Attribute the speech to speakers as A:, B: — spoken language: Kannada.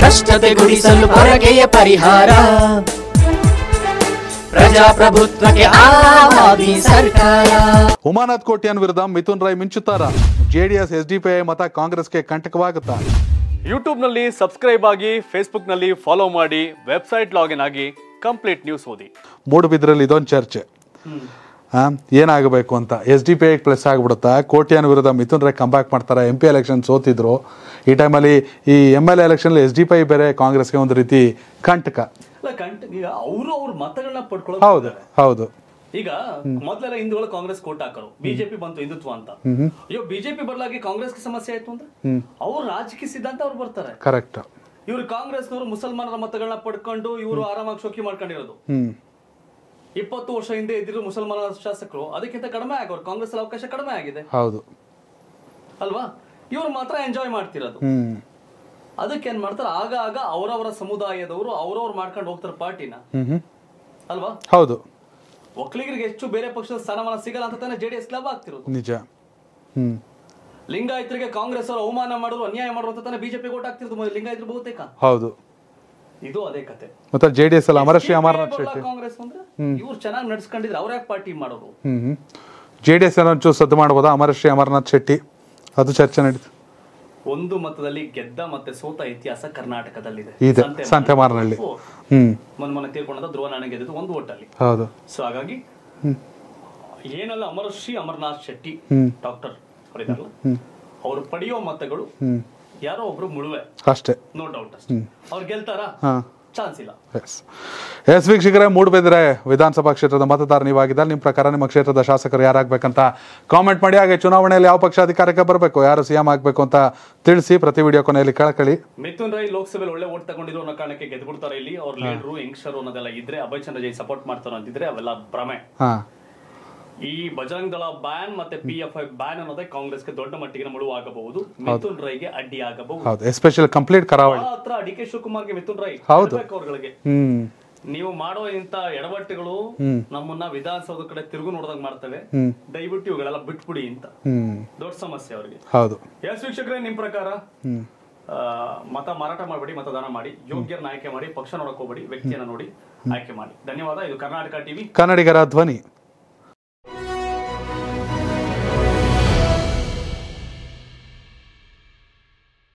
A: ಭ್ರಷ್ಟತೆ ಗುಡಿಸಲು ಪೊರಕೆಯ ಪರಿಹಾರ ಪ್ರಜಾಪ್ರಭುತ್ವಕ್ಕೆ ಆವಾದಿ ಸರ್ಕಾರ
B: ಉಮಾನಾಥ್ ಕೋಟ್ಯಾನ್ ವಿರುದ್ಧ ಮಿಥುನ್ ರೈ ಮಿಂಚುತ್ತಾರ ಜೆಡಿಎಸ್ ಎಸ್ಡಿಪಿಐ ಮತ ಕಾಂಗ್ರೆಸ್ಗೆ ಕಂಟಕವಾಗುತ್ತಾ
C: ಯೂಟ್ಯೂಬ್ನಲ್ಲಿ ಸಬ್ಸ್ಕ್ರೈಬ್ ಆಗಿ ಫೇಸ್ಬುಕ್ನಲ್ಲಿ ಫಾಲೋ ಮಾಡಿ ವೆಬ್ಸೈಟ್ ಲಾಗಿನ್ ಆಗಿ ಕಂಪ್ಲೀಟ್ ನ್ಯೂಸ್ ಓದಿ
B: ಮೂಡುಬಿದ್ರಲ್ಲಿ ಇದೊಂದು ಚರ್ಚೆ ಆ, ಏನಾಗಬೇಕು ಅಂತ S D P I plus ಆಗ್ಬಿಡುತ್ತಾ ಕೋಟ್ಯಾನ್ ವಿರುದ್ಧ ಮಿಥುನ್ ರೈ ಕಂಬ್ಯಾಕ್ ಮಾಡ್ತಾರೆ ಎಂ ಪಿ ಎಲೆಕ್ಷನ್ ಸೋತಿದ್ರು ಈ ಟೈಮಲ್ಲಿ ಈ M L election S D P I ಬೇರೆ ಕಾಂಗ್ರೆಸ್ಗೆ ಒಂದು ರೀತಿ ಕಂಟಕ
C: ಅಲ್ಲ ಕಂಟ ಈಗ ಅವರು ಅವ್ರ ಮತಗಳನ್ನ ಪಡ್ಕೊಳ್ಳೋ
B: ಹೌದು ಹೌದು
C: ಈಗ ಮೊದಲೆಲ್ಲ ಹಿಂದೂಗಳು ಕಾಂಗ್ರೆಸ್ ಕೋಟ್ ಹಾಕರು ಬಿಜೆಪಿ ಬಂತು ಹಿಂದುತ್ವ ಅಂತ ಅಯ್ಯೋ ಬಿಜೆಪಿ ಬರ್ಲಾಗಿ ಕಾಂಗ್ರೆಸ್ಗೆ ಸಮಸ್ಯೆ ಆಯ್ತು ಅಂದ್ರೆ ಅವ್ರು ರಾಜಕೀಯ ಸಿದ್ಧಾಂತ ಅವ್ರು ಬರ್ತಾರೆ
B: ಕರೆಕ್ಟ್
C: ಇವ್ರು ಕಾಂಗ್ರೆಸ್ನವರು ಮುಸಲ್ಮಾನರ ಮತಗಳನ್ನ ಪಡ್ಕೊಂಡು ಇವರು ಆರಾಮಾಗಿ ಶೋಕಿ ಮಾಡ್ಕೊಂಡಿರೋದು
B: ಹ್ಮ್
C: ಇಪ್ಪತ್ತು ವರ್ಷ ಹಿಂದೆ ಇದ್ದಿರೋ ಮುಸಲ್ಮಾನ ಶಾಸಕರು ಅದಕ್ಕಿಂತ ಕಡಿಮೆ ಆಗೋರು ಕಾಂಗ್ರೆಸ್ ಅಲ್ಲಿ ಅವಕಾಶ ಕಡಿಮೆ ಆಗಿದೆ
B: ಹೌದು
C: ಅಲ್ವಾ ಇವ್ರು ಮಾತ್ರ ಎಂಜಾಯ್ ಮಾಡ್ತಿರೋದು
B: ಹ್ಮ್
C: ಅದಕ್ಕೆ ಏನ್ ಮಾಡ್ತಾರೆ ಆಗ ಆಗ ಅವರವರ ಸಮುದಾಯದವರು ಅವ್ರವ್ರು ಮಾಡ್ಕೊಂಡು ಹೋಗ್ತಾರೆ ಪಾರ್ಟಿನ
B: ಹ್ಮ್ ಹ್ಮ್
C: ಅಲ್ವಾ
B: ಹೌದು
C: ಒಕ್ಕಲಿಗರಿಗೆ ಹೆಚ್ಚು ಬೇರೆ ಪಕ್ಷದ ಸ್ಥಾನಮಾನ ಸಿಗಲ್ಲ ಅಂತ ತಾನೇ ಜೆಡಿಎಸ್ ಲಾಭ ಆಗ್ತಿರೋದು
B: ನಿಜ ಹ್ಮ್
C: ಲಿಂಗಾಯತರಿಗೆ ಕಾಂಗ್ರೆಸ್ ಅವರು ಅವಮಾನ ಮಾಡೋರು ಅನ್ಯಾಯ ಮಾಡೋರು ಅಂತ ತಾನೇ ಬಿಜೆಪಿ ಓಟ್ ಆಗ್ತಿರೋದು ಮೊದಲು ಲಿಂಗಾಯತರು ಬಹುತೇಕ
B: ಹೌದು
C: ಇದು ಅದೇ ಕತೆ
B: ಮತ್ತೆ ಜೆ ಡಿ ಎಸ್ ಅಲ್ಲಿ ಅಮರಶ್ರೀ ಅಮರನಾಥ್
C: ಬರ್ಲಾ
B: ಶೆಟ್ಟಿ
C: ಕಾಂಗ್ರೆಸ್ ಅಂದ್ರೆ ಇವ್ರು ಚೆನ್ನಾಗಿ ನಡ್ಸ್ಕೊಂಡಿದ್ರೆ ಅವ್ರ ಯಾಕೆ ಪಾರ್ಟಿ ಮಾಡೋರು
B: ಹ್ಮ್ ಹ್ಮ್ ಜೆ ಡಿ ಎಸ್ ಒಂಚೂರು ಸದ್ದು ಮಾಡ್ಬೋದಾ ಅಮರಶ್ರೀ ಅಮರನಾಥ್ ಶೆಟ್ಟಿ ಅದು ಚರ್ಚೆ ನಡೀತು
C: ಒಂದು ಮತದಲ್ಲಿ ಗೆದ್ದ ಮತ್ತೆ ಸೋತ ಇತಿಹಾಸ ಕರ್ನಾಟಕದಲ್ಲಿದೆ
B: ಇದೆ
C: ಸಂತೆ
B: ಸಂತೆಮಾರನಹಳ್ಳಿ
C: ಓ,
B: ಹ್ಮ್
C: ಮೊನ್ನೆ ಮೊನ್ನೆ ತೀರ್ಕೊಂಡದ ಧ್ರುವ ನಾಣ್ಯ ಗೆದ್ದಿದ್ದು ಒಂದು ಓಟಲ್ಲಿ
B: ಹೌದು
C: ಸೊ ಹಾಗಾಗಿ ಏನಲ್ಲ ಅಮರಶ್ರೀ ಅಮರನಾಥ್ ಶೆಟ್ಟಿ
B: ಹ್ಮ್.
C: ಡಾಕ್ಟರ್ ಅವರಿದಾರಲ್ಲ ಅವ್ರು ಪಡೆಯೋ ಮತಗಳು
B: ಹ್ಮ್
C: ಯಾರೋ ಒಬ್ರು ಮುಳುವೆ
B: ಅಷ್ಟೇ
C: ನೋ ಡೌಟ್ ಅಷ್ಟೇ ಅವ್ರು ಗೆಲ್ತಾರಾ
B: ಹಾ
C: ಚಾನ್ಸ್ ಇಲ್ಲ
B: ಎಸ್ ಎಸ್ ವೀಕ್ಷಕರೇ ಮೂಡಬಿದ್ರೆ ವಿಧಾನಸಭಾ ಕ್ಷೇತ್ರದ ಮತದಾರ ನೀವಾಗಿದ್ದಲ್ಲಿ ನಿಮ್ಮ ಪ್ರಕಾರ ನಿಮ್ಮ ಕ್ಷೇತ್ರದ ಶಾಸಕರು ಯಾರಾಗಬೇಕಂತ ಕಾಮೆಂಟ್ ಮಾಡಿ ಹಾಗೆ ಚುನಾವಣೆಯಲ್ಲಿ ಯಾವ ಪಕ್ಷ ಅಧಿಕಾರಕ್ಕೆ ಬರಬೇಕು ಯಾರು ಸಿಎಂ ಆಗಬೇಕು ಅಂತ ತಿಳಿಸಿ ಪ್ರತಿ ವಿಡಿಯೋ ಕೊನೆಯಲ್ಲಿ ಕಳಕಳಿ
C: ಮಿಥುನ್ ರೈ ಲೋಕಸಭೆಯಲ್ಲಿ ಒಳ್ಳೆ ಓಟ್ ತಗೊಂಡಿರೋ ಅನ್ನೋ ಕಾರಣಕ್ಕೆ ಗೆದ್ಬಿಡ್ತಾರೆ ಇಲ್ಲಿ ಅವ್ರ ಲೀಡರು ಯಂಗ್ಸ್ಟರ್ ಅನ್ನೋದೆಲ್ಲ ಇದ್ರೆ ಅಭಯ್ ಚಂದ್ರ ಜೈ ಸಪೋರ್ಟ್ ಮಾಡ್ತಾರೋ ಅಂತಿದ್ರೆ ಅವೆಲ್ಲ ಭ್ರಮೆ
B: ಹಾ
C: ಈ ಬಜರಂಗ್ ದಳ ಬ್ಯಾನ್ ಮತ್ತೆ ಪಿ ಎಫ್ ಐ ಬ್ಯಾನ್ ಅನ್ನೋದೇ ಕಾಂಗ್ರೆಸ್ಗೆ ದೊಡ್ಡ ಮಟ್ಟಿಗೆ ಮುಳುವಾಗಬಹುದು ಮಿಥುನ್ ರೈಗೆ ಅಡ್ಡಿ ಆಗಬಹುದು
B: ಹೌದು ಎಸ್ಪೆಷಲಿ ಕಂಪ್ಲೀಟ್ ಕರಾವಳಿ
C: ಬಹಳ ಹತ್ರ ಡಿ ಕೆ ಶಿವಕುಮಾರ್ಗೆ ಮಿಥುನ್ ರೈ
B: ಹೌದು.
C: ಹೇಳ್ಬೇಕು ಅವ್ರಗಳಿಗೆ
B: ಹ್ಮ್
C: ನೀವು ಮಾಡೋ ಇಂತ ಎಡವಟ್ಟುಗಳು ನಮ್ಮನ್ನ ವಿಧಾನಸೌಧ ಕಡೆ ತಿರುಗು ನೋಡ್ದಂಗ್ ಮಾಡ್ತವೆ
B: ಹ್ಮ್
C: ದಯವಿಟ್ಟು ಇವುಗಳೆಲ್ಲ ಬಿಟ್ಬಿಡಿ ಅಂತ
B: ಹ್ಮ್
C: ದೊಡ್ಡ ಸಮಸ್ಯೆ ಅವರಿಗೆ
B: ಹೌದು
C: ಎಸ್ ವೀಕ್ಷಕರೇ ನಿಮ್ ಪ್ರಕಾರ
B: ಹ್ಮ್
C: ಆ, ಮತ ಮಾರಾಟ ಮಾಡಬೇಡಿ ಮತದಾನ ಮಾಡಿ ಯೋಗ್ಯರನ್ನ ಆಯ್ಕೆ ಮಾಡಿ ಪಕ್ಷ ನೋಡಕ್ ಹೋಗ್ಬೇಡಿ ವ್ಯಕ್ತಿಯನ್ನ ನೋಡಿ ಆಯ್ಕೆ ಮಾಡಿ ಧನ್ಯವಾದ ಇದು ಕರ್ನಾಟಕ ಟಿವಿ
B: ಕನ್ನಡಿಗರ ಧ್ವನಿ